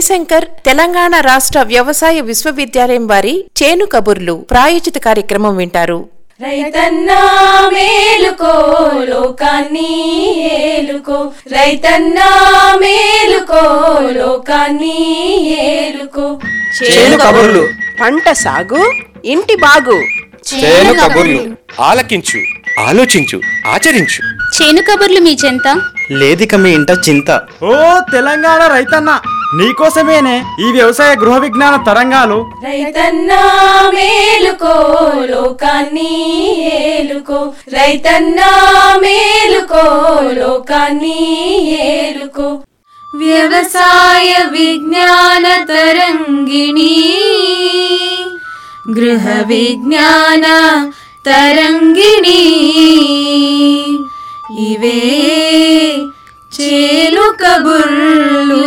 శంకర్ తెలంగాణ రాష్ట్ర వ్యవసాయ విశ్వవిద్యాలయం వారి చేను కబుర్లు ప్రాయోజిత కార్యక్రమం వింటారు రైతన్నా మేలుకో లోకాన్ని ఏలుకో రైతన్నా మేలుకో లోకాన్ని ఏలుకో చేను కబుర్లు పంట సాగు ఇంటి బాగు చేను కబుర్లు ఆలకించు ఆలోచించు ఆచరించు చేను కబుర్లు మీ చెంత లేదిక మీ ఇంట చింత ఓ తెలంగాణ రైతన్న నీకోసమేనే ఈ వ్యవసాయ గృహ విజ్ఞాన తరంగాలు రైతన్నా మేలుకో లోకాన్ని ఏలుకో రైతన్నా మేలుకో లోకాన్ని ఏలుకో వ్యవసాయ విజ్ఞాన తరంగిణి గృహ విజ్ఞాన తరంగిణి ఇవే చేలు కబుర్లు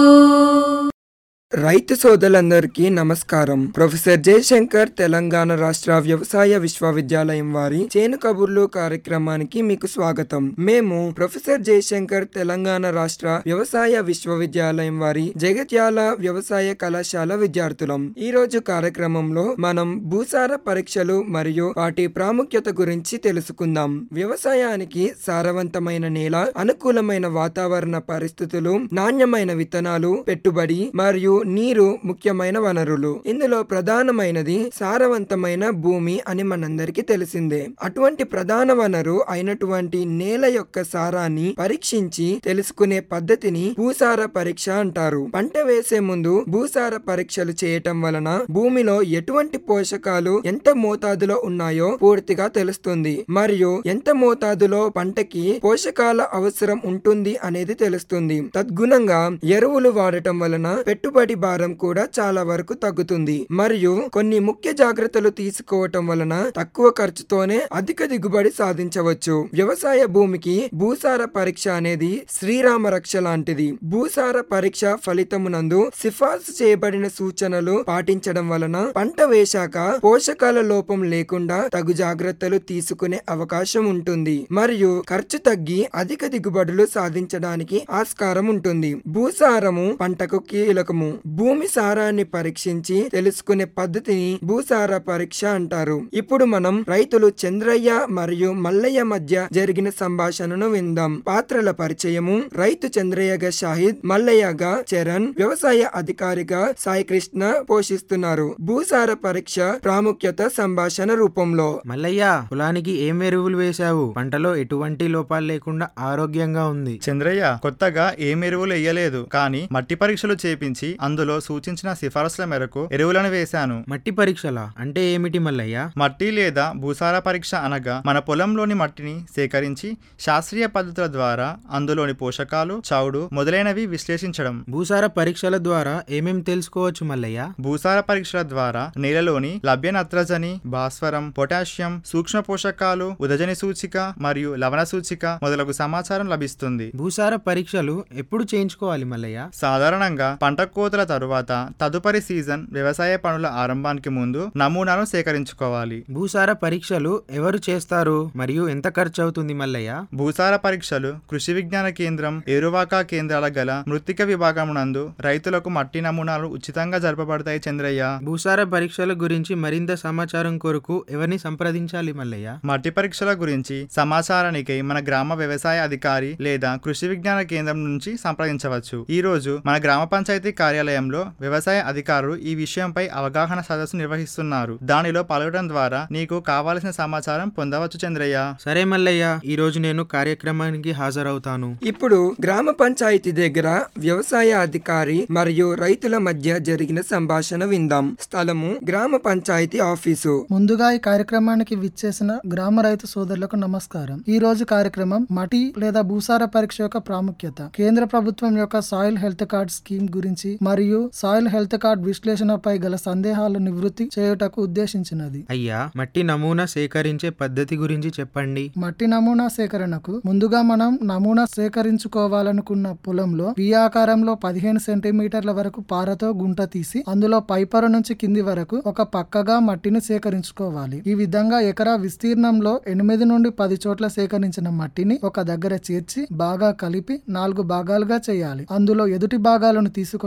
రైతు సోదరులందరికీ నమస్కారం ప్రొఫెసర్ జయశంకర్ తెలంగాణ రాష్ట్ర వ్యవసాయ విశ్వవిద్యాలయం వారి చేను కబుర్లు కార్యక్రమానికి మీకు స్వాగతం మేము ప్రొఫెసర్ జయశంకర్ తెలంగాణ రాష్ట్ర వ్యవసాయ విశ్వవిద్యాలయం వారి జగత్యాల వ్యవసాయ కళాశాల విద్యార్థులం ఈ రోజు కార్యక్రమంలో మనం భూసార పరీక్షలు మరియు వాటి ప్రాముఖ్యత గురించి తెలుసుకుందాం వ్యవసాయానికి సారవంతమైన నేల అనుకూలమైన వాతావరణ పరిస్థితులు నాణ్యమైన విత్తనాలు పెట్టుబడి మరియు నీరు ముఖ్యమైన వనరులు ఇందులో ప్రధానమైనది సారవంతమైన భూమి అని మనందరికీ తెలిసిందే అటువంటి ప్రధాన వనరు అయినటువంటి నేల యొక్క సారాన్ని పరీక్షించి తెలుసుకునే పద్ధతిని భూసార పరీక్ష అంటారు పంట వేసే ముందు భూసార పరీక్షలు చేయటం వలన భూమిలో ఎటువంటి పోషకాలు ఎంత మోతాదులో ఉన్నాయో పూర్తిగా తెలుస్తుంది మరియు ఎంత మోతాదులో పంటకి పోషకాల అవసరం ఉంటుంది అనేది తెలుస్తుంది తద్గుణంగా ఎరువులు వాడటం వలన పెట్టుబడి భారం కూడా చాలా వరకు తగ్గుతుంది మరియు కొన్ని ముఖ్య జాగ్రత్తలు తీసుకోవటం వలన తక్కువ ఖర్చుతోనే అధిక దిగుబడి సాధించవచ్చు వ్యవసాయ భూమికి భూసార పరీక్ష అనేది శ్రీరామ రక్ష లాంటిది భూసార పరీక్ష ఫలితమునందు సిఫార్సు చేయబడిన సూచనలు పాటించడం వలన పంట వేశాక పోషకాల లోపం లేకుండా తగు జాగ్రత్తలు తీసుకునే అవకాశం ఉంటుంది మరియు ఖర్చు తగ్గి అధిక దిగుబడులు సాధించడానికి ఆస్కారం ఉంటుంది భూసారము పంటకు కీలకము భూమి సారాన్ని పరీక్షించి తెలుసుకునే పద్ధతిని భూసార పరీక్ష అంటారు ఇప్పుడు మనం రైతులు చంద్రయ్య మరియు మల్లయ్య మధ్య జరిగిన సంభాషణను విందాం పాత్రల పరిచయము రైతు చంద్రయ్యగా షాహిద్ మల్లయ్యగా చరణ్ వ్యవసాయ అధికారిగా సాయి కృష్ణ పోషిస్తున్నారు భూసార పరీక్ష ప్రాముఖ్యత సంభాషణ రూపంలో మల్లయ్య పొలానికి ఏం ఎరువులు వేశావు పంటలో ఎటువంటి లోపాలు లేకుండా ఆరోగ్యంగా ఉంది చంద్రయ్య కొత్తగా ఏం ఎరువులు వేయలేదు కానీ మట్టి పరీక్షలు చేపించి అందులో సూచించిన సిఫారసుల మేరకు ఎరువులను వేశాను మట్టి పరీక్షలా అంటే ఏమిటి మల్లయ్య మట్టి లేదా భూసార పరీక్ష అనగా మన పొలంలోని మట్టిని సేకరించి శాస్త్రీయ పద్ధతుల ద్వారా అందులోని పోషకాలు చౌడు మొదలైనవి విశ్లేషించడం భూసార పరీక్షల ద్వారా ఏమేం తెలుసుకోవచ్చు మల్లయ్య భూసార పరీక్షల ద్వారా నేలలోని లభ్య నత్రజని భాస్వరం పొటాషియం సూక్ష్మ పోషకాలు ఉదజని సూచిక మరియు లవణ సూచిక మొదలగు సమాచారం లభిస్తుంది భూసార పరీక్షలు ఎప్పుడు చేయించుకోవాలి మల్లయ్య సాధారణంగా పంట కోతల తరువాత తదుపరి సీజన్ వ్యవసాయ పనుల ఆరంభానికి ముందు నమూనాను సేకరించుకోవాలి భూసార పరీక్షలు ఎవరు చేస్తారు మరియు ఎంత ఖర్చు అవుతుంది మల్లయ్య భూసార పరీక్షలు కృషి విజ్ఞాన కేంద్రం ఏరువాక కేంద్రాల గల మృత్తిక విభాగమునందు రైతులకు మట్టి నమూనాలు ఉచితంగా జరపబడతాయి చంద్రయ్య భూసార పరీక్షల గురించి మరింత సమాచారం కొరకు ఎవరిని సంప్రదించాలి మల్లయ్య మట్టి పరీక్షల గురించి సమాచారానికై మన గ్రామ వ్యవసాయ అధికారి లేదా కృషి విజ్ఞాన కేంద్రం నుంచి సంప్రదించవచ్చు ఈ రోజు మన గ్రామ పంచాయతీ కార్యాలయంలో వ్యవసాయ అధికారులు ఈ విషయంపై అవగాహన సదస్సు నిర్వహిస్తున్నారు దానిలో పాల్గొనడం ద్వారా నీకు కావాల్సిన సమాచారం పొందవచ్చు చంద్రయ్య సరే మల్లయ్య ఈ రోజు నేను కార్యక్రమానికి హాజరవుతాను ఇప్పుడు గ్రామ పంచాయతీ దగ్గర వ్యవసాయ అధికారి మరియు రైతుల మధ్య జరిగిన సంభాషణ విందాం స్థలము గ్రామ పంచాయతీ ఆఫీసు ముందుగా ఈ కార్యక్రమానికి విచ్చేసిన గ్రామ రైతు సోదరులకు నమస్కారం ఈ రోజు కార్యక్రమం మట్టి లేదా భూసార పరీక్ష యొక్క ప్రాముఖ్యత కేంద్ర ప్రభుత్వం యొక్క సాయిల్ హెల్త్ కార్డ్ స్కీమ్ గురించి మరియు సాయిల్ హెల్త్ కార్డ్ విశ్లేషణపై గల సందేహాలు నివృత్తి చేయుటకు ఉద్దేశించినది అయ్యా మట్టి నమూనా సేకరించే పద్ధతి గురించి చెప్పండి మట్టి నమూనా సేకరణకు ముందుగా మనం నమూనా సేకరించుకోవాలనుకున్న పొలంలో వి ఆకారంలో పదిహేను సెంటీమీటర్ల వరకు పారతో గుంట తీసి అందులో పైపొర నుంచి కింది వరకు ఒక పక్కగా మట్టిని సేకరించుకోవాలి ఈ విధంగా ఎకరా విస్తీర్ణంలో ఎనిమిది నుండి పది చోట్ల సేకరించిన మట్టిని ఒక దగ్గర చేర్చి బాగా కలిపి నాలుగు భాగాలుగా చేయాలి అందులో ఎదుటి భాగాలను తీసుకొని మిగతా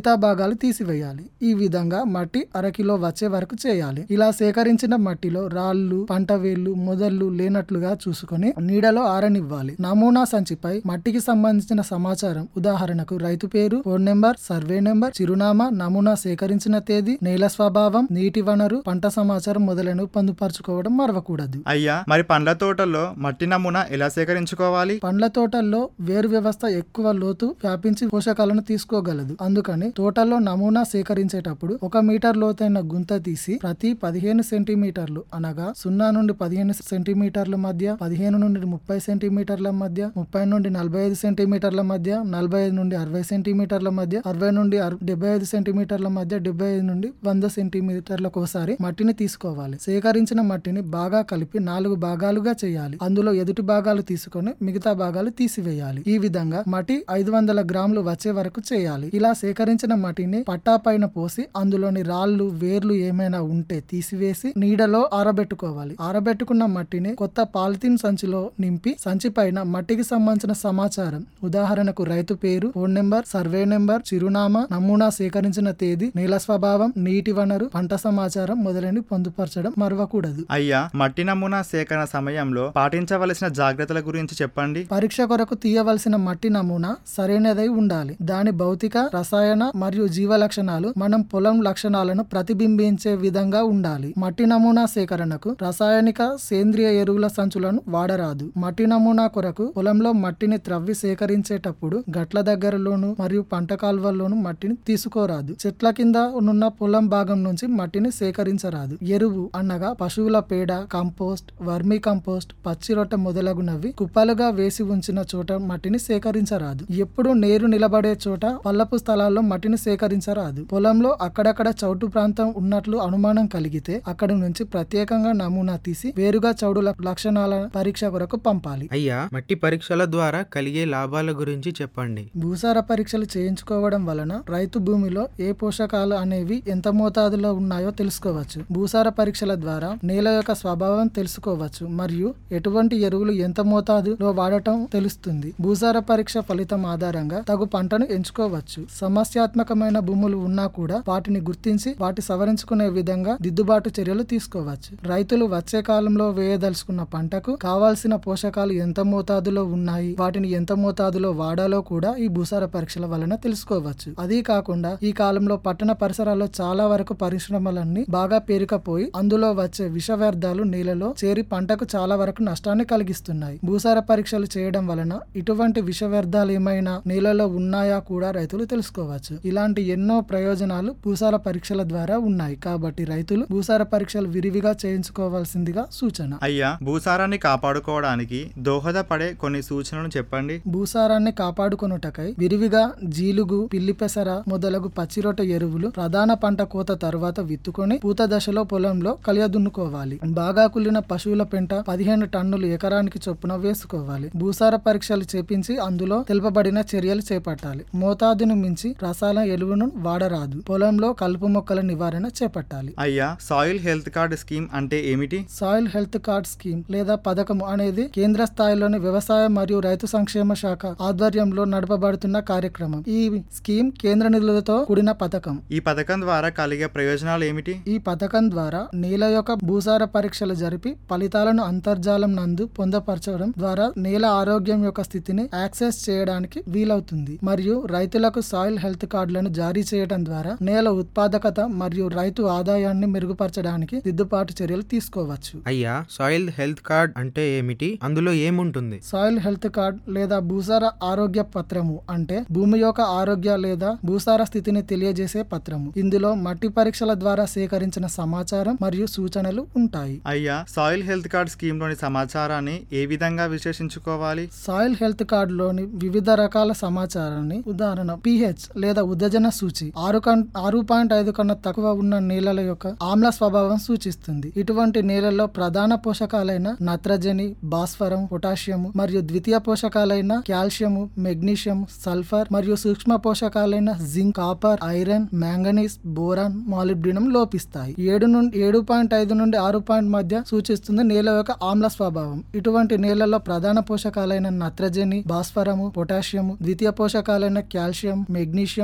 మిగతా భాగాలు తీసివేయాలి ఈ విధంగా మట్టి అరకిలో వచ్చే వరకు చేయాలి ఇలా సేకరించిన మట్టిలో రాళ్ళు పంట వేళ్లు మొదళ్ళు లేనట్లుగా చూసుకొని నీడలో ఆరనివ్వాలి నమూనా సంచిపై మట్టికి సంబంధించిన సమాచారం ఉదాహరణకు రైతు పేరు ఫోన్ నెంబర్ సర్వే నెంబర్ చిరునామా నమూనా సేకరించిన తేదీ నేల స్వభావం నీటి వనరు పంట సమాచారం మొదలైనవి పొందుపరచుకోవడం మరవకూడదు అయ్యా మరి పండ్ల తోటల్లో మట్టి నమూనా ఎలా సేకరించుకోవాలి పండ్ల తోటల్లో వేరు వ్యవస్థ ఎక్కువ లోతు వ్యాపించి పోషకాలను తీసుకోగలదు అందుకని తోటల్లో నమూనా సేకరించేటప్పుడు ఒక మీటర్ లోతైన గుంత తీసి ప్రతి పదిహేను సెంటీమీటర్లు అనగా సున్నా నుండి పదిహేను సెంటీమీటర్ల మధ్య పదిహేను నుండి ముప్పై సెంటీమీటర్ల మధ్య ముప్పై నుండి నలభై ఐదు సెంటీమీటర్ల మధ్య నలభై ఐదు నుండి అరవై సెంటీమీటర్ల మధ్య అరవై నుండి అర- డెబ్బై ఐదు సెంటీమీటర్ల మధ్య డెబ్బై ఐదు నుండి వంద సెంటీమీటర్లకు ఒకసారి మట్టిని తీసుకోవాలి సేకరించిన మట్టిని బాగా కలిపి నాలుగు భాగాలుగా చేయాలి అందులో ఎదుటి భాగాలు తీసుకొని మిగతా భాగాలు తీసివేయాలి ఈ విధంగా మట్టి ఐదు వందల గ్రాములు వచ్చే వరకు చేయాలి ఇలా సేకరించిన మట్టిని పట్టా పైన పోసి అందులోని రాళ్ళు వేర్లు ఏమైనా ఉంటే తీసివేసి నీడలో ఆరబెట్టుకోవాలి ఆరబెట్టుకున్న మట్టిని కొత్త పాలిథిన్ సంచిలో నింపి సంచి పైన మట్టికి సంబంధించిన సమాచారం ఉదాహరణకు రైతు పేరు ఫోన్ నెంబర్ సర్వే నెంబర్ చిరునామా నమూనా సేకరించిన తేదీ నేల స్వభావం నీటి వనరు పంట సమాచారం మొదలైనవి పొందుపరచడం మరవకూడదు అయ్యా మట్టి నమూనా సేకరణ సమయంలో పాటించవలసిన జాగ్రత్తల గురించి చెప్పండి పరీక్ష కొరకు తీయవలసిన మట్టి నమూనా సరైనదై ఉండాలి దాని భౌతిక రసాయన మరియు జీవ లక్షణాలు మనం పొలం లక్షణాలను ప్రతిబింబించే విధంగా ఉండాలి మట్టి నమూనా సేకరణకు రసాయనిక సేంద్రియ ఎరువుల సంచులను వాడరాదు మట్టి నమూనా కొరకు పొలంలో మట్టిని త్రవ్వి సేకరించేటప్పుడు గట్ల దగ్గరలోను మరియు పంట కాల్వల్లోను మట్టిని తీసుకోరాదు చెట్ల కింద ఉన్న పొలం భాగం నుంచి మట్టిని సేకరించరాదు ఎరువు అనగా పశువుల పేడ కంపోస్ట్ వర్మీ కంపోస్ట్ పచ్చి రొట్టె మొదలగునవి కుప్పలుగా వేసి ఉంచిన చోట మట్టిని సేకరించరాదు ఎప్పుడు నీరు నిలబడే చోట పల్లపు స్థలాల్లో మట్టిని సేకరించరాదు పొలంలో అక్కడక్కడ చౌటు ప్రాంతం ఉన్నట్లు అనుమానం కలిగితే అక్కడి నుంచి ప్రత్యేకంగా నమూనా తీసి వేరుగా చౌడు ల- లక్షణాల పరీక్ష కొరకు పంపాలి అయ్యా మట్టి పరీక్షల ద్వారా కలిగే లాభాల గురించి చెప్పండి భూసార పరీక్షలు చేయించుకోవడం వలన రైతు భూమిలో ఏ పోషకాలు అనేవి ఎంత మోతాదులో ఉన్నాయో తెలుసుకోవచ్చు భూసార పరీక్షల ద్వారా నేల యొక్క స్వభావం తెలుసుకోవచ్చు మరియు ఎటువంటి ఎరువులు ఎంత మోతాదులో వాడటం తెలుస్తుంది భూసార పరీక్ష ఫలితం ఆధారంగా తగు పంటను ఎంచుకోవచ్చు సమస్యాత్మకమైన భూములు ఉన్నా కూడా వాటిని గుర్తించి వాటి సవరించుకునే విధంగా దిద్దుబాటు చర్యలు తీసుకోవచ్చు రైతులు వచ్చే కాలంలో వేయదలుచుకున్న పంటకు కావాల్సిన పోషకాలు ఎంత మోతాదులో ఉన్నాయి వాటిని ఎంత మోతాదులో వాడాలో కూడా ఈ భూసార పరీక్షల వలన తెలుసుకోవచ్చు అదీ కాకుండా ఈ కాలంలో పట్టణ పరిసరాల్లో చాలా వరకు పరిశ్రమలన్నీ బాగా పేరుకపోయి అందులో వచ్చే విష వ్యర్థాలు నీళ్ళలో చేరి పంటకు చాలా వరకు నష్టాన్ని కలిగిస్తున్నాయి భూసార పరీక్షలు చేయడం వలన ఇటువంటి విష వ్యర్థాలు ఏమైనా నీళ్ళలో ఉన్నాయా కూడా రైతులు తెలుసుకోవచ్చు ఇలాంటి ఎన్నో ప్రయోజనాలు భూసార పరీక్షల ద్వారా ఉన్నాయి కాబట్టి రైతులు భూసార పరీక్షలు విరివిగా చేయించుకోవాల్సిందిగా సూచన అయ్యా భూసారాన్ని కాపాడుకోవడానికి దోహదపడే కొన్ని సూచనలు చెప్పండి భూసారాన్ని కాపాడుకొనుటకై విరివిగా జీలుగు పిల్లి పెసర మొదలగు పచ్చిరొట్ట ఎరువులు ప్రధాన పంట కోత తర్వాత విత్తుకొని పూత దశలో పొలంలో కలియదున్నుకోవాలి బాగా కుళ్ళిన పశువుల పెంట పదిహేను టన్నులు ఎకరానికి చొప్పున వేసుకోవాలి భూసార పరీక్షలు చేపించి అందులో తెలుపబడిన చర్యలు చేపట్టాలి మోతాదును మించి రసాయన ఎరువును వాడరాదు పొలంలో కలుపు మొక్కల నివారణ చేపట్టాలి అయ్యా సాయిల్ హెల్త్ కార్డ్ స్కీమ్ అంటే ఏమిటి సాయిల్ హెల్త్ కార్డ్ స్కీమ్ లేదా పథకం అనేది కేంద్ర స్థాయిలోని వ్యవసాయ మరియు రైతు సంక్షేమ శాఖ ఆధ్వర్యంలో నడపబడుతున్న కార్యక్రమం ఈ స్కీమ్ కేంద్ర నిధులతో కూడిన పథకం ఈ పథకం ద్వారా కలిగే ప్రయోజనాలు ఏమిటి ఈ పథకం ద్వారా నేల యొక్క భూసార పరీక్షలు జరిపి ఫలితాలను అంతర్జాలం నందు పొందపరచడం ద్వారా నేల ఆరోగ్యం యొక్క స్థితిని యాక్సెస్ చేయడానికి వీలవుతుంది మరియు రైతులకు సాయిల్ హెల్త్ కార్డులను జారీ చేయడం ద్వారా నేల ఉత్పాదకత మరియు రైతు ఆదాయాన్ని మెరుగుపరచడానికి దిద్దుబాటు చర్యలు తీసుకోవచ్చు అయ్యా సాయిల్ హెల్త్ కార్డ్ అంటే ఏమిటి అందులో ఏముంటుంది సాయిల్ హెల్త్ కార్డ్ లేదా భూసార ఆరోగ్య పత్రము అంటే భూమి యొక్క ఆరోగ్య లేదా భూసార స్థితిని తెలియజేసే పత్రము ఇందులో మట్టి పరీక్షల ద్వారా సేకరించిన సమాచారం మరియు సూచనలు ఉంటాయి అయ్యా సాయిల్ హెల్త్ కార్డ్ స్కీమ్ లోని సమాచారాన్ని ఏ విధంగా విశ్లేషించుకోవాలి సాయిల్ హెల్త్ కార్డ్ లోని వివిధ రకాల సమాచారాన్ని ఉదాహరణ పిహెచ్ లేదా ఉదజన సూచి ఆరు కన్ ఆరు పాయింట్ ఐదు కన్నా తక్కువ ఉన్న నేలల యొక్క ఆమ్ల స్వభావం సూచిస్తుంది ఇటువంటి నేలల్లో ప్రధాన పోషకాలైన నత్రజని భాస్వరం పొటాషియం మరియు ద్వితీయ పోషకాలైన కాల్షియం మెగ్నీషియం సల్ఫర్ మరియు సూక్ష్మ పోషకాలైన zinc copper iron manganese boron molybdenum లోపిస్తాయి ఏడు నుండి ఏడు పాయింట్ ఐదు నుండి ఆరు పాయింట్ మధ్య సూచిస్తుంది నేల యొక్క ఆమ్ల స్వభావం ఇటువంటి నేలల్లో ప్రధాన పోషకాలైన నత్రజని భాస్వరము పొటాషియం ద్వితీయ పోషకాలైన కాల్షియం మెగ్నీషియం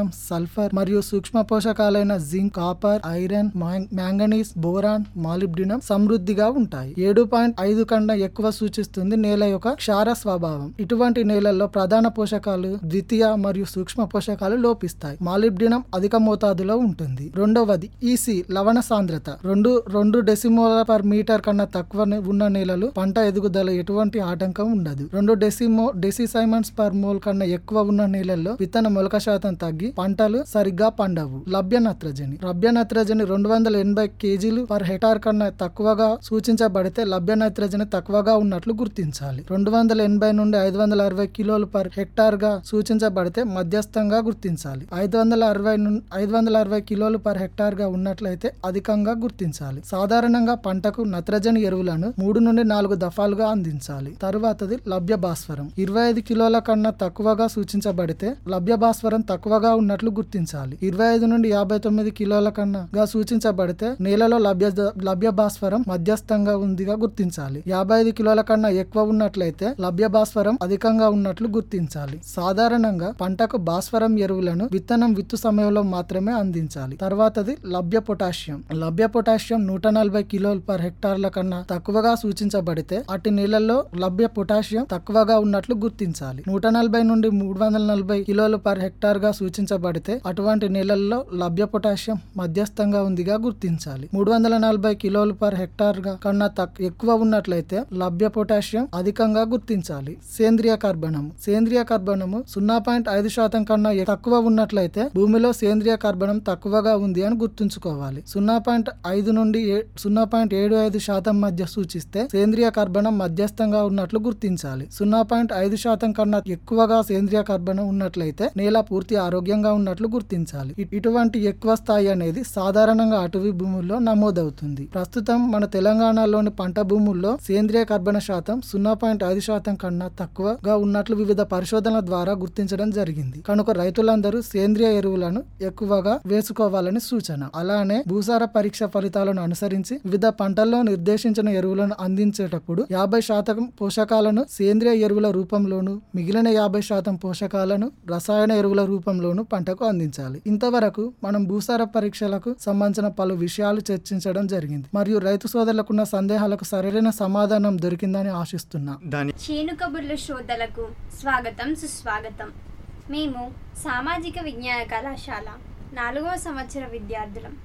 కాల్షియం సల్ఫర్ మరియు సూక్ష్మ పోషకాలైన జింక్ కాపర్ ఐరన్ మాంగ్- మ్యాంగనీస్ బోరాన్ మాలిబ్డినం సమృద్ధిగా ఉంటాయి ఏడు పాయింట్ ఐదు కన్నా ఎక్కువ సూచిస్తుంది నేల యొక్క క్షార స్వభావం ఇటువంటి నేలల్లో ప్రధాన పోషకాలు ద్వితీయ మరియు సూక్ష్మ పోషకాలు లోపిస్తాయి మాలిబ్డినం అధిక మోతాదులో ఉంటుంది రెండవది ఈసీ లవణ సాంద్రత రెండు రెండు డెసిమోల పర్ మీటర్ కన్నా తక్కువ నే- ఉన్న నేలలు పంట ఎదుగుదల ఎటువంటి ఆటంకం ఉండదు రెండు డెసిమో డెసిసైమన్స్ పర్ మోల్ కన్నా ఎక్కువ ఉన్న నేలల్లో విత్తన మొలక శాతం తగ్గి పంటలు సరిగ్గా పండవు లభ్య నత్రజని లభ్య నత్రజని రెండు వందల ఎనభై కేజీలు పర్ హెక్టార్ కన్నా తక్కువగా సూచించబడితే లభ్య నత్రజని తక్కువగా ఉన్నట్లు గుర్తించాలి రెండు వందల ఎనభై నుండి ఐదు వందల అరవై కిలోలు పర్ హెక్టార్ గా సూచించబడితే మధ్యస్థంగా గుర్తించాలి ఐదు వందల అరవై నుండి ఐదు వందల అరవై కిలోలు పర్ హెక్టార్ గా ఉన్నట్లయితే అధికంగా గుర్తించాలి సాధారణంగా పంటకు నత్రజని ఎరువులను మూడు నుండి నాలుగు దఫాలుగా అందించాలి తరువాతది లభ్య భాస్వరం ఇరవై ఐదు కిలోల కన్నా తక్కువగా సూచించబడితే లభ్య భాస్వరం తక్కువగా ఉన్నట్లు గుర్తించాలి ఇరవై ఐదు నుండి యాభై తొమ్మిది కిలోల కన్నా గా సూచించబడితే నేలలో లభ్య లభ్య భాస్వరం మధ్యస్థంగా ఉందిగా గుర్తించాలి యాభై ఐదు కిలోల కన్నా ఎక్కువ ఉన్నట్లయితే లభ్య భాస్వరం అధికంగా ఉన్నట్లు గుర్తించాలి సాధారణంగా పంటకు భాస్వరం ఎరువులను విత్తనం విత్తు సమయంలో మాత్రమే అందించాలి తర్వాతది లభ్య పొటాషియం లభ్య పొటాషియం నూట నలభై కిలోలు పర్ హెక్టార్ల కన్నా తక్కువగా సూచించబడితే అటు నీళ్ళల్లో లభ్య పొటాషియం తక్కువగా ఉన్నట్లు గుర్తించాలి నూట నలభై నుండి మూడు వందల నలభై కిలోలు పర్ హెక్టార్ గా సూచించబడితే అటువంటి నీళ్ళల్లో లభ్య పొటాషియం మధ్యస్థంగా ఉందిగా గుర్తించాలి మూడు వందల నలభై కిలోలు పర్ హెక్టార్ గా కన్నా తక్- ఎక్కువ ఉన్నట్లయితే లభ్య పొటాషియం అధికంగా గుర్తించాలి సేంద్రియ కార్బనము సేంద్రియ కార్బనము సున్నా పాయింట్ ఐదు శాతం కన్నా ఎ- తక్కువ ఉన్నట్లయితే భూమిలో సేంద్రియ కార్బనం తక్కువగా ఉంది అని గుర్తుంచుకోవాలి సున్నా పాయింట్ ఐదు నుండి ఏ- సున్నా పాయింట్ ఏడు ఐదు శాతం మధ్య సూచిస్తే సేంద్రియ కార్బనం మధ్యస్థంగా ఉన్నట్లు గుర్తించాలి సున్నా పాయింట్ ఐదు శాతం కన్నా ఎక్కువగా సేంద్రియ కార్బనం ఉన్నట్లయితే నేల పూర్తి ఆరోగ్యంగా ఉన్నట్లు గుర్తించాలి ఇ- ఇటువంటి ఎక్కువ స్థాయి అనేది సాధారణంగా అటవీ భూముల్లో నమోదవుతుంది ప్రస్తుతం మన తెలంగాణలోని పంట భూముల్లో సేంద్రియ కర్బన శాతం సున్నా పాయింట్ ఐదు శాతం కన్నా తక్కువగా ఉన్నట్లు వివిధ పరిశోధనల ద్వారా గుర్తించడం జరిగింది కనుక రైతులందరూ సేంద్రియ ఎరువులను ఎక్కువగా వేసుకోవాలని సూచన అలానే భూసార పరీక్ష ఫలితాలను అనుసరించి వివిధ పంటల్లో నిర్దేశించిన ఎరువులను అందించేటప్పుడు యాభై శాతం పోషకాలను సేంద్రియ ఎరువుల రూపంలోను మిగిలిన యాభై శాతం పోషకాలను రసాయన ఎరువుల రూపంలోను పంటకు అందించాలి ఇంతవరకు మనం భూసార పరీక్షలకు సంబంధించిన పలు విషయాలు చర్చించడం జరిగింది మరియు రైతు సోదరులకున్న సందేహాలకు సరైన సమాధానం దొరికిందని ఆశిస్తున్నా దాని చేను కబుర్ల శ్రోతలకు స్వాగతం సుస్వాగతం మేము సామాజిక విజ్ఞాన కళాశాల నాలుగవ సంవత్సర విద్యార్థులం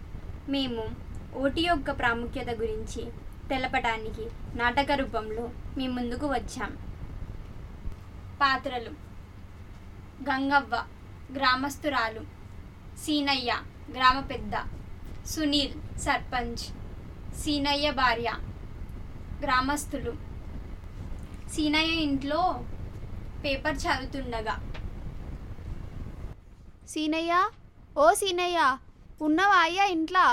మేము ఓటి యొక్క ప్రాముఖ్యత గురించి తెలపడానికి నాటక రూపంలో మీ ముందుకు వచ్చాం పాత్రలు గంగవ్వ గ్రామస్తురాలు సీనయ్య గ్రామ పెద్ద సునీల్ సర్పంచ్ సీనయ్య భార్య గ్రామస్తులు సీనయ్య ఇంట్లో పేపర్ చదువుతుండగా సీనయ్య ఓ సీనయ్య ఉన్నవా అయ్యా ఇంట్లో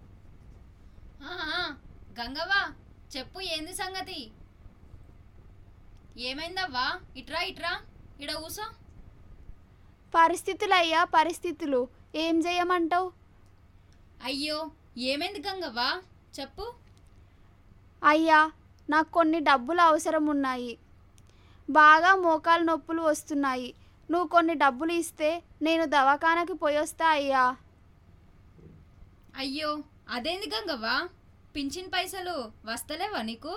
గంగవ్వ చెప్పు ఏంది సంగతి ఏమైందవ్వా ఇట్రా ఇట్రా ఇడ కూసో పరిస్థితులు అయ్యా పరిస్థితులు ఏం చేయమంటావు అయ్యో ఏమైంది గంగవ్వ చెప్పు అయ్యా నాకు కొన్ని డబ్బులు అవసరం ఉన్నాయి బాగా మోకాలు నొప్పులు వస్తున్నాయి నువ్వు కొన్ని డబ్బులు ఇస్తే నేను దవాఖానకి పోయొస్తా అయ్యా అయ్యో అదేంది గంగవ్వ పింఛన్ పైసలు వస్తలేవా నీకు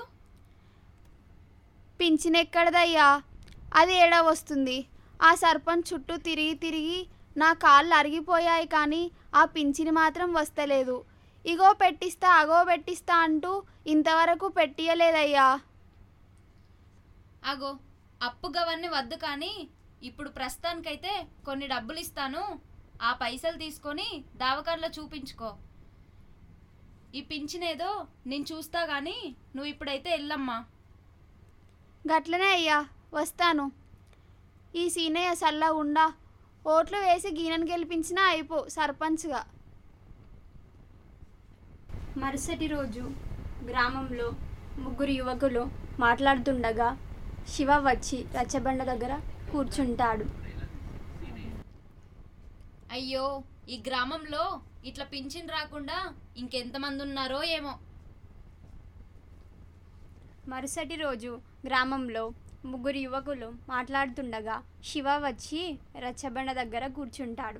పింఛన్ ఎక్కడదయ్యా అది ఏడ వస్తుంది ఆ సర్పంచ్ చుట్టూ తిరిగి తిరిగి నా కాళ్ళు అరిగిపోయాయి కానీ ఆ పింఛని మాత్రం వస్తలేదు ఇగో పెట్టిస్తా అగో పెట్టిస్తా అంటూ ఇంతవరకు పెట్టియలేదయ్యా అగో అప్పు గవన్నీ వద్దు కానీ ఇప్పుడు ప్రస్తుతానికైతే కొన్ని డబ్బులు ఇస్తాను ఆ పైసలు తీసుకొని దావకార్లో చూపించుకో ఈ పింఛనేదో నేను చూస్తా గానీ నువ్వు ఇప్పుడైతే వెళ్ళమ్మా గట్లనే అయ్యా వస్తాను ఈ సీనయ్య సల్లా ఉండా ఓట్లు వేసి గీనను గెలిపించినా అయిపో సర్పంచ్గా మరుసటి రోజు గ్రామంలో ముగ్గురు యువకులు మాట్లాడుతుండగా శివ వచ్చి రచ్చబండ దగ్గర కూర్చుంటాడు అయ్యో ఈ గ్రామంలో ఇట్లా పింఛన్ రాకుండా ఇంకెంతమంది ఉన్నారో ఏమో మరుసటి రోజు గ్రామంలో ముగ్గురు యువకులు మాట్లాడుతుండగా శివ వచ్చి రచ్చబండ దగ్గర కూర్చుంటాడు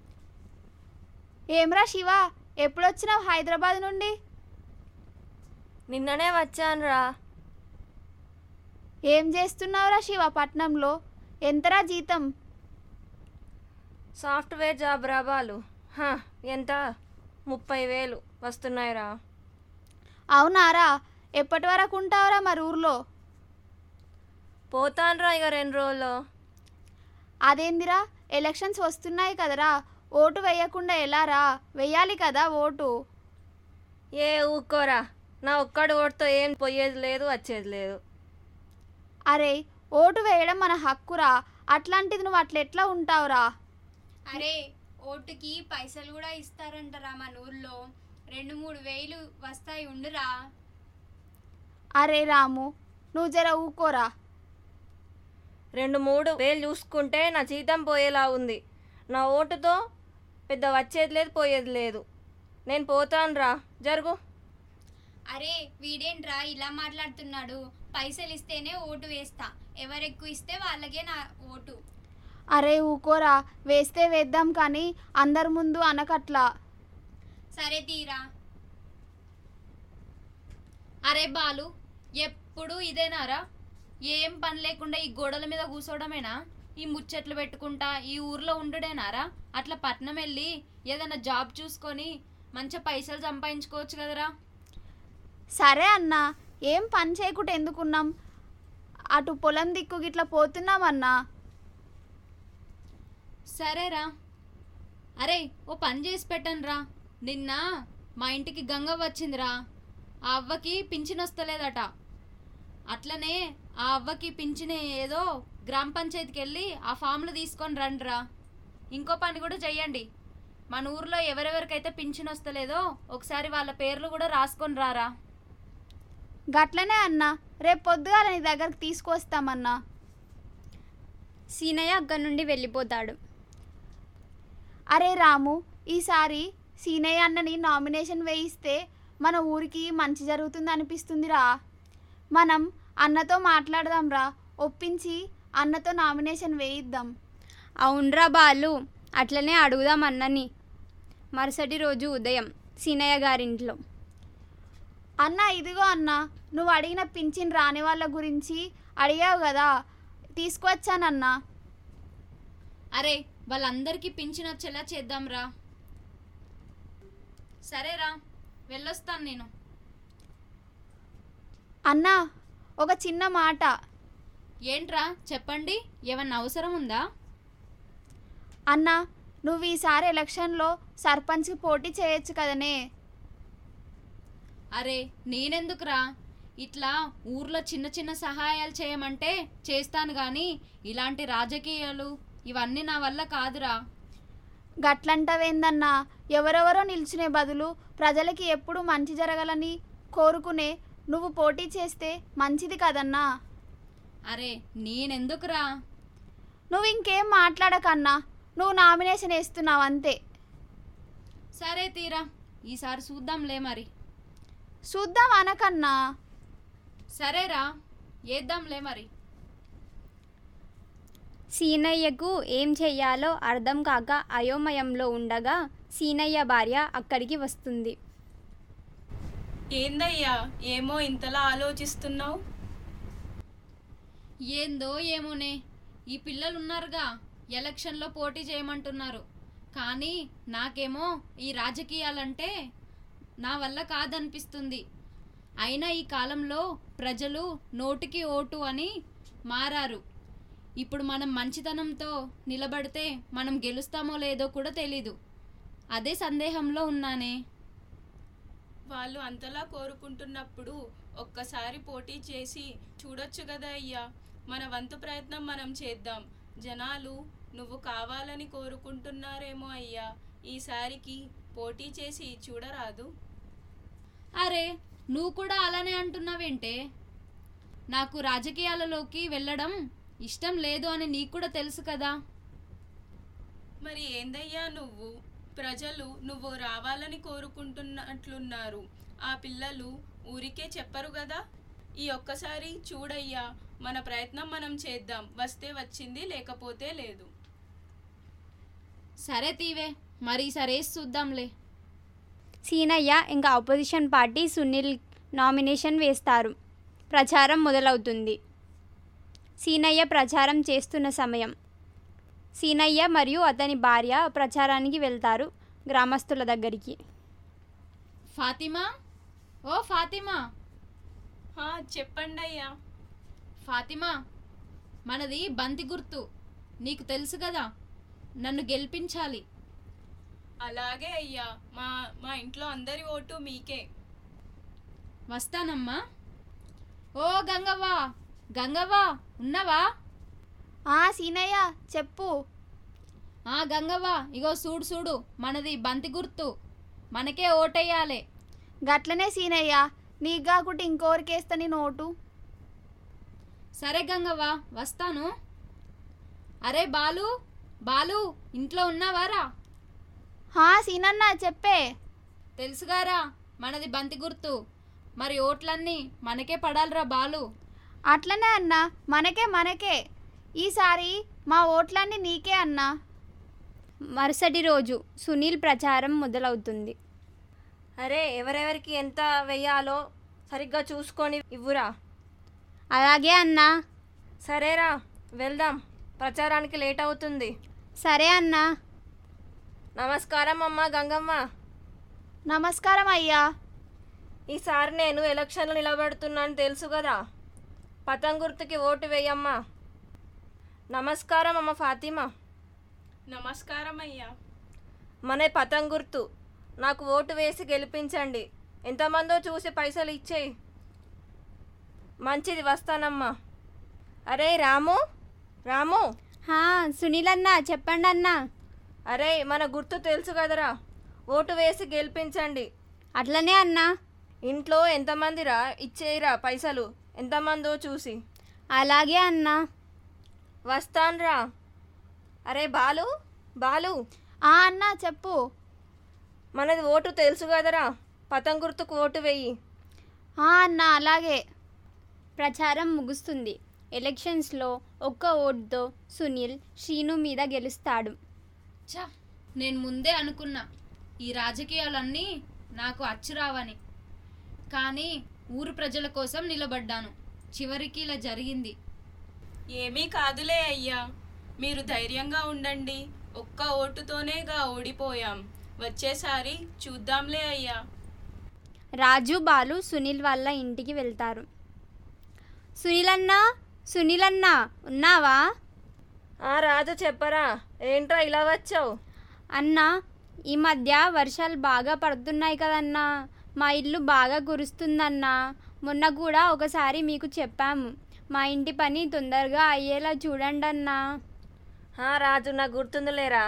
ఏమ్రా శివ ఎప్పుడొచ్చినావు హైదరాబాద్ నుండి నిన్ననే వచ్చానురా ఏం చేస్తున్నావురా శివ పట్నంలో ఎంతరా జీతం సాఫ్ట్వేర్ జాబ్ రాబాలు హ, ఎంత ముప్పై వేలు వస్తున్నాయిరా అవునారా ఎప్పటి వరకు ఉంటావురా మరి ఊర్లో పోతానురా ఇక రెండు రోజులు అదేందిరా ఎలక్షన్స్ వస్తున్నాయి కదరా ఓటు వేయకుండా ఎలారా వెయ్యాలి కదా ఓటు ఏ ఊకోరా నా ఒక్కడు ఓటుతో ఏం పోయేది లేదు వచ్చేది లేదు అరే ఓటు వేయడం మన హక్కురా అట్లాంటిది నువ్వు అట్లెట్లా ఉంటావురా అరే ఓటుకి పైసలు కూడా ఇస్తారంటరా మన ఊర్లో రెండు మూడు వేలు వస్తాయి ఉండురా అరే రాము నువ్వు జర ఊకోరా రెండు మూడు వేలు చూసుకుంటే నా జీతం పోయేలా ఉంది నా ఓటుతో పెద్ద వచ్చేది లేదు పోయేది లేదు నేను పోతానురా జరుగు అరే వీడేంట్రా ఇలా మాట్లాడుతున్నాడు పైసలు ఇస్తేనే ఓటు వేస్తా ఎవరు ఎక్కువ ఇస్తే వాళ్ళకే నా ఓటు అరే ఊకోరా వేస్తే వేద్దాం కానీ అందరి ముందు అనకట్లా సరే తీరా అరే బాలు ఎప్పుడు ఇదేనారా ఏం పని లేకుండా ఈ గోడల మీద కూర్చోవడమేనా ఈ ముచ్చట్లు పెట్టుకుంటా ఈ ఊర్లో ఉండుడేనారా అట్లా పట్నం వెళ్ళి ఏదైనా జాబ్ చూసుకొని మంచిగా పైసలు సంపాదించుకోవచ్చు కదరా సరే అన్నా ఏం పని చేయకుండా ఎందుకున్నాం అటు పొలం దిక్కు గిట్లా పోతున్నామన్నా సరేరా అరే ఓ పని చేసి పెట్టనురా నిన్న మా ఇంటికి గంగ వచ్చిందిరా ఆ అవ్వకి పింఛన్ వస్తలేదట అట్లనే ఆ అవ్వకి పింఛన్ ఏదో గ్రామ పంచాయతీకి వెళ్ళి ఆ ఫామ్లు తీసుకొని రండిరా ఇంకో పని కూడా చెయ్యండి మన ఊర్లో ఎవరెవరికైతే పింఛన్ వస్తలేదో ఒకసారి వాళ్ళ పేర్లు కూడా రాసుకొని రారా గట్లనే అన్నా రేపు పొద్దుగాల నీ దగ్గరకు తీసుకొస్తామన్నా సీనయ్య అక్కడి నుండి వెళ్ళిపోతాడు అరే రాము ఈసారి సీనయ్య అన్నని నామినేషన్ వేయిస్తే మన ఊరికి మంచి జరుగుతుంది అనిపిస్తుందిరా మనం అన్నతో మాట్లాడదాంరా ఒప్పించి అన్నతో నామినేషన్ వేయిద్దాం అవునరా బాలు అట్లనే అడుగుదాం అన్నని మరుసటి రోజు ఉదయం సీనయ్య గారింట్లో అన్న ఇదిగో అన్న నువ్వు అడిగిన పింఛన్ రాని వాళ్ళ గురించి అడిగావు కదా తీసుకొచ్చానన్నా అరే వాళ్ళందరికీ పింఛన్ వచ్చేలా చేద్దాంరా సరేరా వెళ్ళొస్తాను నేను అన్నా ఒక చిన్న మాట ఏంట్రా చెప్పండి ఏమన్నా అవసరం ఉందా అన్నా నువ్వు ఈసారి ఎలక్షన్లో సర్పంచ్కి పోటీ చేయొచ్చు కదనే అరే నేనెందుకురా ఇట్లా ఊర్లో చిన్న చిన్న సహాయాలు చేయమంటే చేస్తాను కానీ ఇలాంటి రాజకీయాలు ఇవన్నీ నా వల్ల కాదురా గట్లంటవేందన్నా ఎవరెవరో నిల్చునే బదులు ప్రజలకి ఎప్పుడు మంచి జరగాలని కోరుకునే నువ్వు పోటీ చేస్తే మంచిది కదన్నా అరే నేనెందుకురా నువ్వు ఇంకేం మాట్లాడకన్నా నువ్వు నామినేషన్ వేస్తున్నావు అంతే సరే తీరా ఈసారి చూద్దాంలే మరి చూద్దాం అనకన్నా సరేరా వేద్దాంలే మరి సీనయ్యకు ఏం చెయ్యాలో అర్థం కాక అయోమయంలో ఉండగా సీనయ్య భార్య అక్కడికి వస్తుంది ఏందయ్యా ఏమో ఇంతలా ఆలోచిస్తున్నావు ఏందో ఏమోనే ఈ పిల్లలు ఉన్నారుగా ఎలక్షన్లో పోటీ చేయమంటున్నారు కానీ నాకేమో ఈ రాజకీయాలంటే నా వల్ల కాదనిపిస్తుంది అయినా ఈ కాలంలో ప్రజలు నోటికి ఓటు అని మారారు ఇప్పుడు మనం మంచితనంతో నిలబడితే మనం గెలుస్తామో లేదో కూడా తెలీదు అదే సందేహంలో ఉన్నానే వాళ్ళు అంతలా కోరుకుంటున్నప్పుడు ఒక్కసారి పోటీ చేసి చూడొచ్చు కదా అయ్యా మన వంతు ప్రయత్నం మనం చేద్దాం జనాలు నువ్వు కావాలని కోరుకుంటున్నారేమో అయ్యా ఈసారికి పోటీ చేసి చూడరాదు అరే నువ్వు కూడా అలానే అంటున్నావేంటే నాకు రాజకీయాలలోకి వెళ్ళడం ఇష్టం లేదు అని నీకు కూడా తెలుసు కదా మరి ఏందయ్యా నువ్వు ప్రజలు నువ్వు రావాలని కోరుకుంటున్నట్లున్నారు ఆ పిల్లలు ఊరికే చెప్పరు కదా ఈ ఒక్కసారి చూడయ్యా మన ప్రయత్నం మనం చేద్దాం వస్తే వచ్చింది లేకపోతే లేదు సరే తీవే మరి సరే చూద్దాంలే సీనయ్య ఇంకా ఆపోజిషన్ పార్టీ సునీల్ నామినేషన్ వేస్తారు ప్రచారం మొదలవుతుంది సీనయ్య ప్రచారం చేస్తున్న సమయం సీనయ్య మరియు అతని భార్య ప్రచారానికి వెళ్తారు గ్రామస్తుల దగ్గరికి ఫాతిమా ఓ ఫాతిమా హా, చెప్పండి అయ్యా ఫాతిమా మనది బంతి గుర్తు నీకు తెలుసు కదా నన్ను గెలిపించాలి అలాగే అయ్యా మా మా ఇంట్లో అందరి ఓటు మీకే వస్తానమ్మా ఓ గంగవ్వ గంగవ్వ ఉన్నవా ఆ సీనయ్య చెప్పు ఆ గంగవ్వ ఇగో చూడు చూడు మనది బంతి గుర్తు మనకే ఓటేయాలి గట్లనే సీనయ్య నీకు కాకుండా ఇంకోరికేస్తా నీ నోటు సరే గంగవ్వ వస్తాను అరే బాలు బాలు ఇంట్లో ఉన్నావారా హా సీనన్న చెప్పే తెలుసుగారా మనది బంతి గుర్తు మరి ఓట్లన్నీ మనకే పడాలిరా బాలు అట్లనే అన్నా మనకే మనకే ఈసారి మా ఓట్లన్నీ నీకే అన్నా మరుసటి రోజు సునీల్ ప్రచారం మొదలవుతుంది అరే ఎవరెవరికి ఎంత వెయ్యాలో సరిగ్గా చూసుకొని ఇవ్వురా అలాగే అన్నా సరేరా వెళ్దాం ప్రచారానికి లేట్ అవుతుంది సరే అన్నా నమస్కారం అమ్మ గంగమ్మ నమస్కారం అయ్యా ఈసారి నేను ఎలక్షన్లో నిలబడుతున్నాను తెలుసు కదా పతం గుర్తుకి ఓటు వేయమ్మా నమస్కారం అమ్మ ఫాతిమా నమస్కారం అయ్యా మన పతం గుర్తు నాకు ఓటు వేసి గెలిపించండి ఎంతమందో చూసి పైసలు ఇచ్చేయి మంచిది వస్తానమ్మా అరే రాము రాము హా సునీల్ అన్న చెప్పండి అన్నా అరే మన గుర్తు తెలుసు కదరా ఓటు వేసి గెలిపించండి అట్లనే అన్నా ఇంట్లో ఎంతమందిరా ఇచ్చేయిరా పైసలు ఎంతమందో చూసి అలాగే అన్నా వస్తాన్రా అరే బాలు బాలు ఆ అన్నా చెప్పు మనది ఓటు తెలుసు కదరా పతం గుర్తుకు ఓటు వెయ్యి ఆ అన్నా అలాగే ప్రచారం ముగుస్తుంది ఎలక్షన్స్లో ఒక్క ఓటుతో సునీల్ శ్రీను మీద గెలుస్తాడు ఛ నేను ముందే అనుకున్నా ఈ రాజకీయాలన్నీ నాకు అచ్చురావని కానీ ఊరు ప్రజల కోసం నిలబడ్డాను చివరికి ఇలా జరిగింది ఏమీ కాదులే అయ్యా మీరు ధైర్యంగా ఉండండి ఒక్క ఓటుతోనేగా ఓడిపోయాం వచ్చేసారి చూద్దాంలే అయ్యా రాజు బాలు సునీల్ వాళ్ళ ఇంటికి వెళ్తారు సునీల్ అన్నా సునీల్ అన్నా ఉన్నావా ఆ రాజు చెప్పరా ఏంట్రా ఇలా వచ్చావు అన్నా ఈ మధ్య వర్షాలు బాగా పడుతున్నాయి కదన్నా మా ఇల్లు బాగా కురుస్తుందన్నా మొన్న కూడా ఒకసారి మీకు చెప్పాము మా ఇంటి పని తొందరగా అయ్యేలా చూడండి అన్నా ఆ రాజు నాకు గుర్తుందిలేరా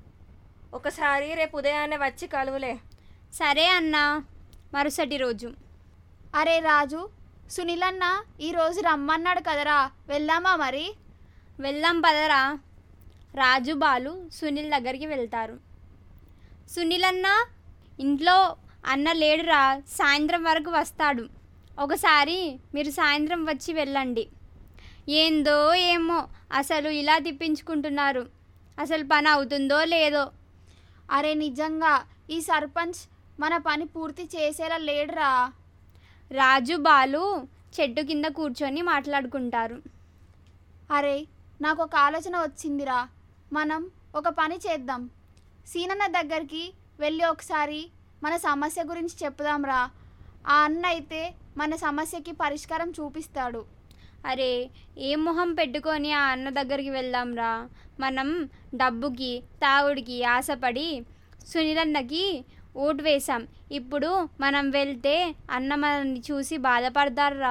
ఒకసారి రేపు ఉదయాన్నే వచ్చి కలువులే సరే అన్నా మరుసటి రోజు అరే రాజు సునీల్ అన్న ఈరోజు రమ్మన్నాడు కదరా వెళ్దామా మరి వెళ్దాం పదరా రాజు బాలు సునీల్ దగ్గరికి వెళ్తారు సునీల్ అన్న ఇంట్లో అన్న లేడురా సాయంత్రం వరకు వస్తాడు ఒకసారి మీరు సాయంత్రం వచ్చి వెళ్ళండి ఏందో ఏమో అసలు ఇలా తిప్పించుకుంటున్నారు అసలు పని అవుతుందో లేదో అరే నిజంగా ఈ సర్పంచ్ మన పని పూర్తి చేసేలా లేడురా రాజు బాలు చెట్టు కింద కూర్చొని మాట్లాడుకుంటారు అరే నాకు ఒక ఆలోచన వచ్చిందిరా మనం ఒక పని చేద్దాం సీనన్న దగ్గరికి వెళ్ళి ఒకసారి మన సమస్య గురించి చెప్పుదాంరా ఆ అన్న అయితే మన సమస్యకి పరిష్కారం చూపిస్తాడు అరే ఏ మొహం పెట్టుకొని ఆ అన్న దగ్గరికి వెళ్దాంరా మనం డబ్బుకి తాగుడికి ఆశపడి సునీలన్నకి ఓటు వేశాం ఇప్పుడు మనం వెళ్తే అన్న మనల్ని చూసి బాధపడతారా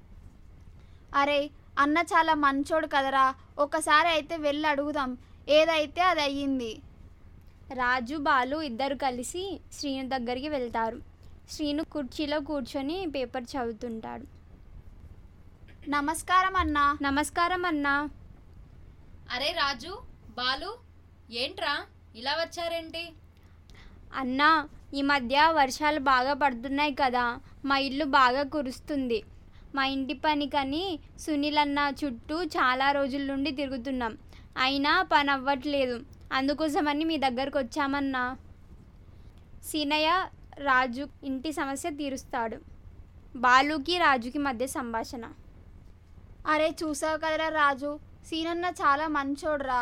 అరే అన్న చాలా మంచోడు కదరా ఒకసారి అయితే వెళ్ళి అడుగుదాం ఏదైతే అది అయ్యింది రాజు బాలు ఇద్దరు కలిసి శ్రీను దగ్గరికి వెళ్తారు శ్రీను కుర్చీలో కూర్చొని పేపర్ చదువుతుంటాడు నమస్కారం అన్నా నమస్కారం అన్నా అరే రాజు బాలు ఏంట్రా ఇలా వచ్చారేంటి అన్నా ఈ మధ్య వర్షాలు బాగా పడుతున్నాయి కదా మా ఇల్లు బాగా కురుస్తుంది మా ఇంటి పనికని సునీల్ అన్న చుట్టూ చాలా రోజుల నుండి తిరుగుతున్నాం అయినా పని అవ్వట్లేదు అందుకోసమని మీ దగ్గరకు వచ్చామన్నా సీనయ్య రాజు ఇంటి సమస్య తీరుస్తాడు బాలుకి రాజుకి మధ్య సంభాషణ అరే చూసావు కదరా రాజు సీనన్న చాలా మంచోడ్రా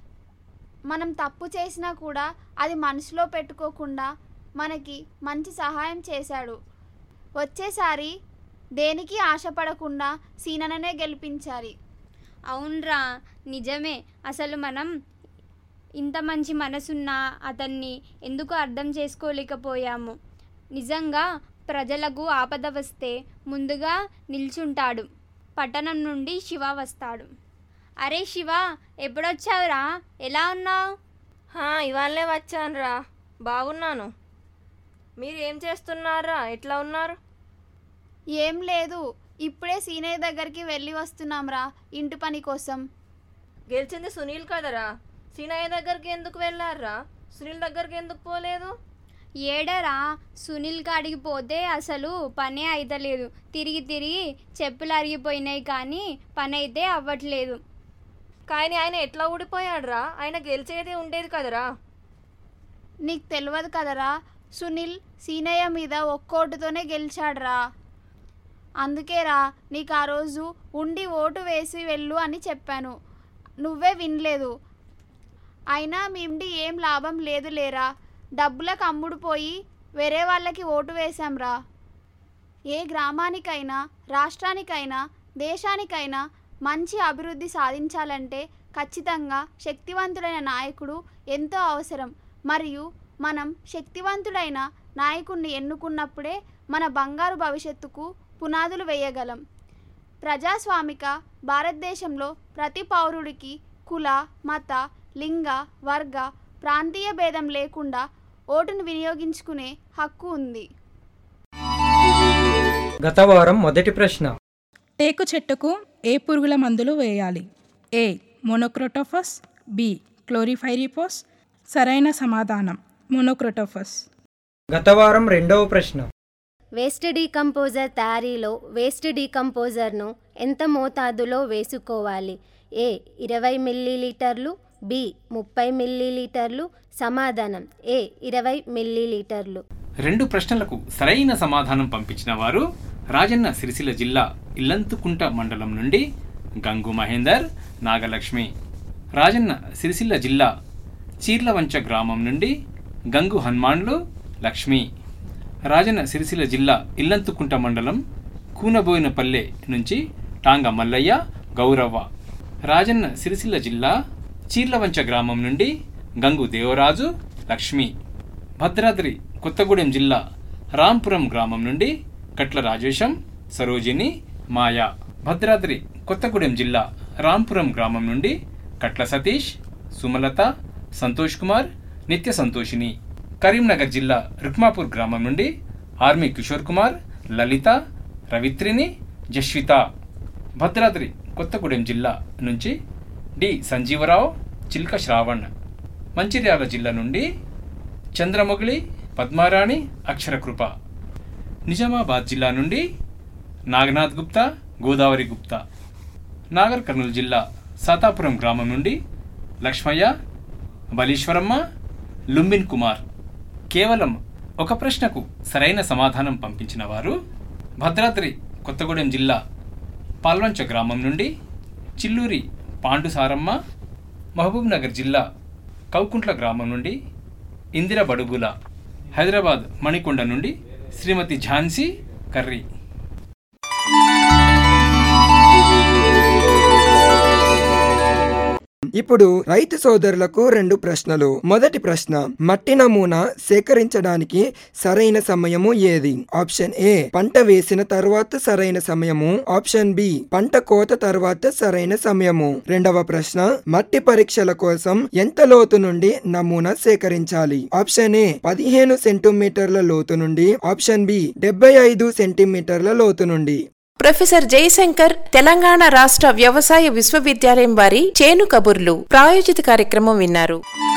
మనం తప్పు చేసినా కూడా అది మనసులో పెట్టుకోకుండా మనకి మంచి సహాయం చేశాడు వచ్చేసారి దేనికి ఆశపడకుండా సీనన్ననే గెలిపించాలి అవునరా నిజమే అసలు మనం ఇంత మంచి మనసున్న అతన్ని ఎందుకు అర్థం చేసుకోలేకపోయాము నిజంగా ప్రజలకు ఆపద వస్తే ముందుగా నిల్చుంటాడు పట్టణం నుండి శివ వస్తాడు అరే శివ ఎప్పుడొచ్చావురా ఎలా ఉన్నావు ఇవాళే వచ్చానురా బాగున్నాను మీరు ఏం చేస్తున్నారా ఎట్లా ఉన్నారు ఏం లేదు ఇప్పుడే సీనయ్య దగ్గరికి వెళ్ళి వస్తున్నాంరా ఇంటి పని కోసం గెలిచింది సునీల్ కదరా సీనయ్య దగ్గరికి ఎందుకు వెళ్ళారా సునీల్ దగ్గరికి ఎందుకు పోలేదు ఏడరా సునీల్ కాడికి పోతే అసలు పనే అయితలేదు తిరిగి తిరిగి చెప్పులు అరిగిపోయినాయి కానీ పని అయితే అవ్వట్లేదు కానీ ఆయన ఎట్లా ఊడిపోయాడురా ఆయన గెలిచేది ఉండేది కదరా నీకు తెలియదు కదరా సునీల్ సీనయ్య మీద ఒక్కోటుతోనే గెలిచాడురా అందుకేరా నీకు ఆ రోజు ఉండి ఓటు వేసి వెళ్ళు అని చెప్పాను నువ్వే వినలేదు అయినా మేండి ఏం లాభం లేదు లేరా డబ్బులకు అమ్ముడు పోయి వేరే వాళ్ళకి ఓటు వేశాంరా ఏ గ్రామానికైనా రాష్ట్రానికైనా దేశానికైనా మంచి అభివృద్ధి సాధించాలంటే ఖచ్చితంగా శక్తివంతుడైన నాయకుడు ఎంతో అవసరం మరియు మనం శక్తివంతుడైన నాయకుడిని ఎన్నుకున్నప్పుడే మన బంగారు భవిష్యత్తుకు పునాదులు వేయగలం ప్రజాస్వామిక భారతదేశంలో ప్రతి పౌరుడికి కుల మత లింగ వర్గ ప్రాంతీయ భేదం లేకుండా ఓటును వినియోగించుకునే హక్కు ఉంది గత వారం మొదటి ప్రశ్న టేకు చెట్టుకు ఏ పురుగుల మందులు వేయాలి ఏ మోనోక్రోటోఫస్ బి క్లోరిఫైరిపోస్ సరైన సమాధానం మోనోక్రోటోఫస్ గత వారం రెండవ ప్రశ్న వేస్ట్ డీకంపోజర్ తయారీలో వేస్ట్ డీకంపోజర్ను ఎంత మోతాదులో వేసుకోవాలి ఏ ఇరవై మిల్లీలీటర్లు బి ముప్పై మిల్లీలీటర్లు సమాధానం ఏ ఇరవై మిల్లీలీటర్లు రెండు ప్రశ్నలకు సరైన సమాధానం పంపించిన వారు రాజన్న సిరిసిల్ల జిల్లా ఇల్లంతుకుంట మండలం నుండి గంగు మహేందర్ నాగలక్ష్మి రాజన్న సిరిసిల్ల జిల్లా చీర్లవంచ గ్రామం నుండి గంగు హనుమాన్లు లక్ష్మి రాజన్న సిరిసిల్ల జిల్లా ఇల్లంతుకుంట మండలం కూనబోయినపల్లె నుంచి టాంగ మల్లయ్య గౌరవ్వ రాజన్న సిరిసిల్ల జిల్లా చీర్లవంచ గ్రామం నుండి గంగు దేవరాజు లక్ష్మి భద్రాద్రి కొత్తగూడెం జిల్లా రాంపురం గ్రామం నుండి కట్ల రాజేశం సరోజిని మాయా భద్రాద్రి కొత్తగూడెం జిల్లా రాంపురం గ్రామం నుండి కట్ల సతీష్ సుమలత సంతోష్ కుమార్ నిత్య సంతోషిని కరీంనగర్ జిల్లా రుక్మాపూర్ గ్రామం నుండి ఆర్మీ కిషోర్ కుమార్ లలిత రవిత్రిని జస్విత భద్రాద్రి కొత్తగూడెం జిల్లా నుంచి డి సంజీవరావు చిల్క శ్రావణ్ మంచిర్యాల జిల్లా నుండి చంద్రమొగిలి పద్మారాణి అక్షరకృప నిజామాబాద్ జిల్లా నుండి నాగనాథ్ గుప్తా గోదావరి గుప్తా నాగర్ కర్నూలు జిల్లా సాతాపురం గ్రామం నుండి లక్ష్మయ్య బలీశ్వరమ్మ లుంబిన్ కుమార్ కేవలం ఒక ప్రశ్నకు సరైన సమాధానం పంపించిన వారు భద్రాద్రి కొత్తగూడెం జిల్లా పాల్వంచ గ్రామం నుండి చిల్లూరి పాండుసారమ్మ మహబూబ్ నగర్ జిల్లా కౌకుంట్ల గ్రామం నుండి ఇందిర బడుగుల హైదరాబాద్ మణికొండ నుండి శ్రీమతి ఝాన్సీ కర్రీ ఇప్పుడు రైతు సోదరులకు రెండు ప్రశ్నలు మొదటి ప్రశ్న మట్టి నమూనా సేకరించడానికి సరైన సమయము ఏది ఆప్షన్ ఏ పంట వేసిన తర్వాత సరైన సమయము ఆప్షన్ బి పంట కోత తర్వాత సరైన సమయము రెండవ ప్రశ్న మట్టి పరీక్షల కోసం ఎంత లోతు నుండి నమూనా సేకరించాలి ఆప్షన్ ఏ పదిహేను సెంటీమీటర్ల లోతు నుండి ఆప్షన్ బి డెబ్బై ఐదు సెంటీమీటర్ల లోతు నుండి ప్రొఫెసర్ జయశంకర్ తెలంగాణ రాష్ట్ర వ్యవసాయ విశ్వవిద్యాలయం వారి చేను కబుర్లు ప్రాయోజిత కార్యక్రమం విన్నారు